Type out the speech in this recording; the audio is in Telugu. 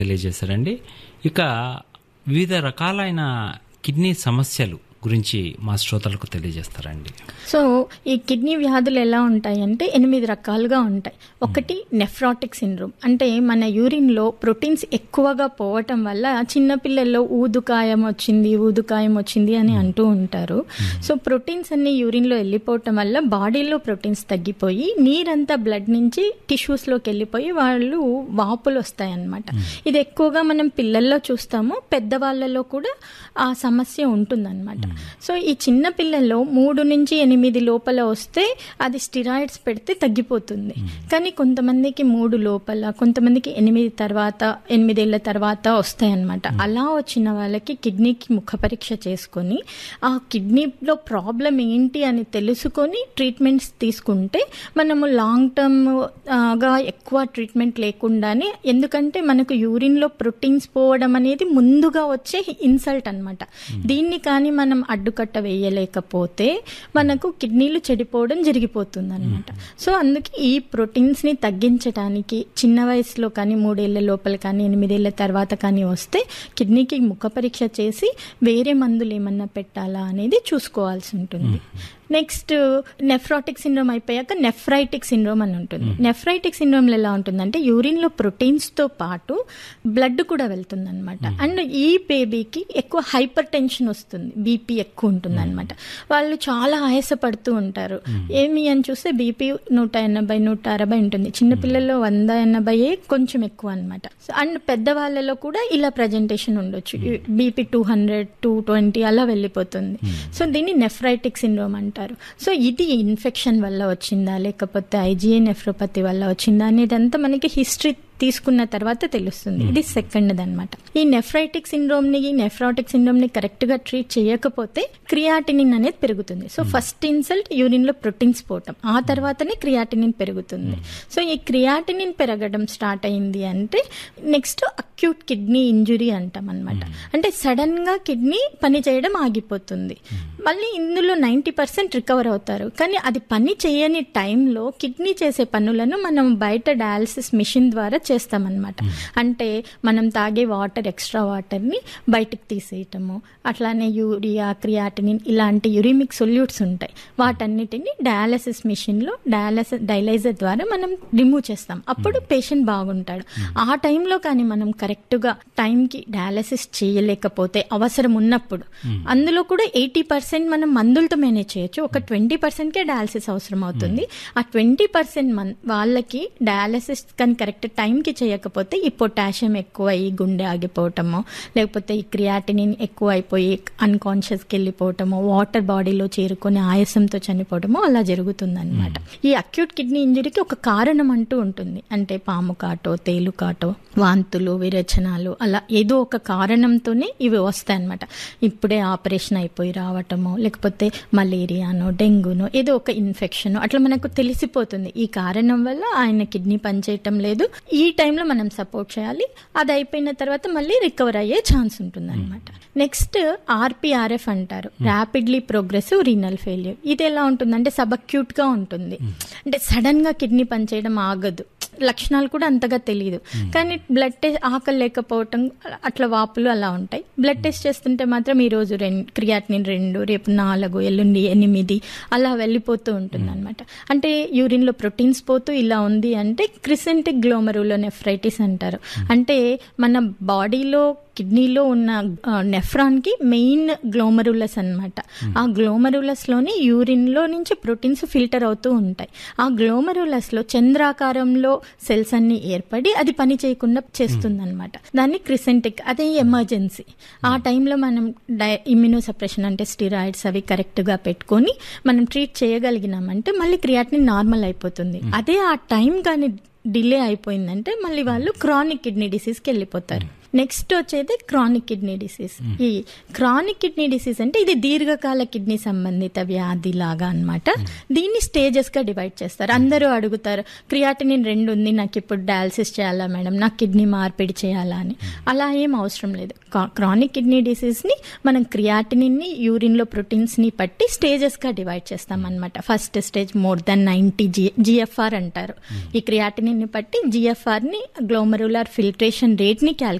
తెలియజేశారండి ఇక వివిధ రకాలైన కిడ్నీ సమస్యలు గురించి మా శ్రోతలకు తెలియజేస్తారండి సో ఈ కిడ్నీ వ్యాధులు ఎలా ఉంటాయి అంటే ఎనిమిది రకాలుగా ఉంటాయి ఒకటి నెఫ్రాటిక్ సిండ్రోమ్ అంటే మన యూరిన్లో ప్రోటీన్స్ ఎక్కువగా పోవటం వల్ల చిన్నపిల్లల్లో ఊదుకాయం వచ్చింది ఊదుకాయం వచ్చింది అని అంటూ ఉంటారు సో ప్రోటీన్స్ అన్ని యూరిన్లో వెళ్ళిపోవటం వల్ల బాడీలో ప్రోటీన్స్ తగ్గిపోయి నీరంతా బ్లడ్ నుంచి టిష్యూస్లోకి వెళ్ళిపోయి వాళ్ళు వాపులు వస్తాయి అన్నమాట ఇది ఎక్కువగా మనం పిల్లల్లో చూస్తాము పెద్దవాళ్ళలో కూడా ఆ సమస్య ఉంటుందన్నమాట సో ఈ చిన్న పిల్లల్లో మూడు నుంచి ఎనిమిది లోపల వస్తే అది స్టిరాయిడ్స్ పెడితే తగ్గిపోతుంది కానీ కొంతమందికి మూడు లోపల కొంతమందికి ఎనిమిది తర్వాత ఎనిమిదేళ్ల తర్వాత వస్తాయి అన్నమాట అలా వచ్చిన వాళ్ళకి కిడ్నీకి ముఖ పరీక్ష చేసుకొని ఆ కిడ్నీలో ప్రాబ్లం ఏంటి అని తెలుసుకొని ట్రీట్మెంట్స్ తీసుకుంటే మనము లాంగ్ టర్మ్ గా ఎక్కువ ట్రీట్మెంట్ లేకుండానే ఎందుకంటే మనకు యూరిన్లో ప్రోటీన్స్ పోవడం అనేది ముందుగా వచ్చే ఇన్సల్ట్ అన్నమాట దీన్ని కానీ మనం అడ్డుకట్ట వేయలేకపోతే మనకు కిడ్నీలు చెడిపోవడం జరిగిపోతుంది అనమాట సో అందుకే ఈ ప్రోటీన్స్ ని తగ్గించడానికి చిన్న వయసులో కానీ మూడేళ్ల లోపల కానీ ఎనిమిదేళ్ల తర్వాత కానీ వస్తే కిడ్నీకి ముఖ పరీక్ష చేసి వేరే మందులు ఏమన్నా పెట్టాలా అనేది చూసుకోవాల్సి ఉంటుంది నెక్స్ట్ నెఫ్రాటిక్ సిండ్రోమ్ అయిపోయాక నెఫ్రైటిక్ సిండ్రోమ్ అని ఉంటుంది నెఫ్రైటిక్ సిండ్రోమ్లో ఎలా ఉంటుందంటే యూరిన్లో ప్రోటీన్స్తో పాటు బ్లడ్ కూడా వెళ్తుంది అనమాట అండ్ ఈ బేబీకి ఎక్కువ హైపర్ టెన్షన్ వస్తుంది బీపీ ఎక్కువ ఉంటుంది అనమాట వాళ్ళు చాలా ఆయాసపడుతూ ఉంటారు ఏమి అని చూస్తే బీపీ నూట ఎనభై నూట అరవై ఉంటుంది చిన్నపిల్లల్లో వంద ఎనభైయే కొంచెం ఎక్కువ అనమాట అండ్ పెద్దవాళ్ళలో కూడా ఇలా ప్రజెంటేషన్ ఉండొచ్చు BP two hundred two twenty అలా వెళ్ళిపోతుంది సో దీన్ని నెఫ్రైటిక్ సిండ్రోమ్ అంటారు సో ఇది ఇన్ఫెక్షన్ వల్ల వచ్చిందా లేకపోతే ఐజీఏ నెఫ్రోపతి వల్ల వచ్చిందా అనేదంతా మనకి హిస్టరీ తీసుకున్న తర్వాత తెలుస్తుంది ఇది సెకండ్ అనమాట ఈ నెఫ్రైటిక్ సిండ్రోమ్ ని నెఫ్రాటిక్ సిండ్రోమ్ ని కరెక్ట్ గా ట్రీట్ చేయకపోతే క్రియాటినిన్ అనేది పెరుగుతుంది సో ఫస్ట్ ఇన్సల్ట్ యూరిన్ లో ప్రోటీన్స్ పోవటం ఆ తర్వాతనే క్రియాటినిన్ పెరుగుతుంది సో ఈ క్రియాటినిన్ పెరగడం స్టార్ట్ అయింది అంటే నెక్స్ట్ అక్యూట్ కిడ్నీ ఇంజురీ అంటాం అనమాట అంటే సడన్ గా కిడ్నీ పని చేయడం ఆగిపోతుంది మళ్ళీ ఇందులో నైంటీ పర్సెంట్ రికవర్ అవుతారు కానీ అది పని చేయని టైంలో కిడ్నీ చేసే పనులను మనం బయట డయాలసిస్ మిషన్ ద్వారా చేస్తామన్నమాట అంటే మనం తాగే వాటర్ ఎక్స్ట్రా వాటర్ని బయటకు తీసేయటము అట్లానే యూరియా క్రియాటినిన్ ఇలాంటి యురిమిక్ సొల్యూట్స్ ఉంటాయి వాటన్నిటిని డయాలసిస్ మిషన్లో డయాలసిస్ డైలైజర్ ద్వారా మనం రిమూవ్ చేస్తాం అప్పుడు పేషెంట్ బాగుంటాడు ఆ టైంలో కానీ మనం కరెక్ట్గా టైంకి డయాలసిస్ చేయలేకపోతే అవసరం ఉన్నప్పుడు అందులో కూడా ఎయిటీ పర్సెంట్ మనం మందులతో మేనేజ్ చేయొచ్చు ఒక ట్వంటీ పర్సెంట్కే డయాలసిస్ అవసరం అవుతుంది ఆ ట్వంటీ పర్సెంట్ మన్ వాళ్ళకి డయాలసిస్ కానీ కరెక్ట్ టైంకి చేయకపోతే ఈ పొటాషియం ఎక్కువ అయ్యి గుండె ఆగిపోవటము లేకపోతే ఈ క్రియాటినిన్ ఎక్కువ అయిపోయి అన్కాన్షియస్కి వెళ్ళిపోవటము వాటర్ బాడీలో చేరుకొని ఆయాసంతో చనిపోవటము అలా జరుగుతుంది అనమాట ఈ అక్యూట్ కిడ్నీ ఇంజరీకి ఒక కారణం అంటూ ఉంటుంది అంటే పాము కాటో తేలు కాటో వాంతులు విరేచనాలు అలా ఏదో ఒక కారణంతోనే ఇవి వస్తాయి అనమాట ఇప్పుడే ఆపరేషన్ అయిపోయి రావటము లేకపోతే మలేరియానో డెంగ్యూనో ఏదో ఒక ఇన్ఫెక్షన్ అట్లా మనకు తెలిసిపోతుంది ఈ కారణం వల్ల ఆయన కిడ్నీ పనిచేయటం లేదు ఈ టైంలో మనం సపోర్ట్ చేయాలి అది అయిపోయిన తర్వాత మళ్ళీ రికవర్ అయ్యే ఛాన్స్ ఉంటుంది అనమాట నెక్స్ట్ ఆర్పిఆర్ఎఫ్ అంటారు ర్యాపిడ్లీ ప్రోగ్రెసివ్ రీనల్ ఫెయిల్యూర్ ఇది ఎలా ఉంటుంది అంటే సబక్యూట్ గా ఉంటుంది అంటే సడన్ గా కిడ్నీ పనిచేయడం ఆగదు లక్షణాలు కూడా అంతగా తెలియదు కానీ బ్లడ్ టెస్ట్ ఆకలి లేకపోవటం అట్లా వాపులు అలా ఉంటాయి బ్లడ్ టెస్ట్ చేస్తుంటే మాత్రం ఈ రోజు రెండు క్రియాటినిన్ రెండు రేపు నాలుగు ఎల్లుండి ఎనిమిది అలా వెళ్ళిపోతూ ఉంటుంది అనమాట అంటే యూరిన్లో ప్రోటీన్స్ పోతూ ఇలా ఉంది అంటే క్రిసెంటిక్ గ్లోమరులో నెఫ్రైటిస్ అంటారు అంటే మన బాడీలో కిడ్నీలో ఉన్న నెఫ్రాన్ కి మెయిన్ గ్లోమరులస్ అనమాట ఆ గ్లోమరులస్ లోని యూరిన్ లో నుంచి ప్రోటీన్స్ ఫిల్టర్ అవుతూ ఉంటాయి ఆ గ్లోమరులస్ లో చంద్రాకారంలో సెల్స్ అన్ని ఏర్పడి అది పని చేయకుండా చేస్తుంది అనమాట దాన్ని క్రిసెంటిక్ అదే ఎమర్జెన్సీ ఆ టైంలో మనం డై ఇమ్యూనో సప్రెషన్ అంటే స్టిరాయిడ్స్ అవి కరెక్ట్ గా పెట్టుకొని మనం ట్రీట్ చేయగలిగినామంటే మళ్ళీ క్రియాటిని నార్మల్ అయిపోతుంది అదే ఆ టైం కానీ డిలే అయిపోయిందంటే మళ్ళీ వాళ్ళు క్రానిక్ కిడ్నీ డిసీజ్కి వెళ్ళిపోతారు నెక్స్ట్ వచ్చేది క్రానిక్ కిడ్నీ డిసీజ్ ఈ క్రానిక్ కిడ్నీ డిసీజ్ అంటే ఇది దీర్ఘకాల కిడ్నీ సంబంధిత వ్యాధి లాగా అనమాట దీన్ని స్టేజెస్ గా డివైడ్ చేస్తారు అందరూ అడుగుతారు క్రియాటినిన్ రెండు ఉంది నాకు ఇప్పుడు డయాలసిస్ చేయాలా మేడం నాకు కిడ్నీ మార్పిడి చేయాలా అని అలా ఏం అవసరం లేదు క్రానిక్ కిడ్నీ డిసీజ్ ని మనం క్రియాటినిన్ ని యూరిన్ లో ప్రోటీన్స్ ని పట్టి స్టేజెస్ గా డివైడ్ చేస్తాం అనమాట first stage more than ninety G GFR అంటారు ఈ క్రియాటినిన్ ని బట్టి జిఎఫ్ఆర్ ని గ్లోమరులర్ ఫిల్ట్రేషన్ రేట్ ని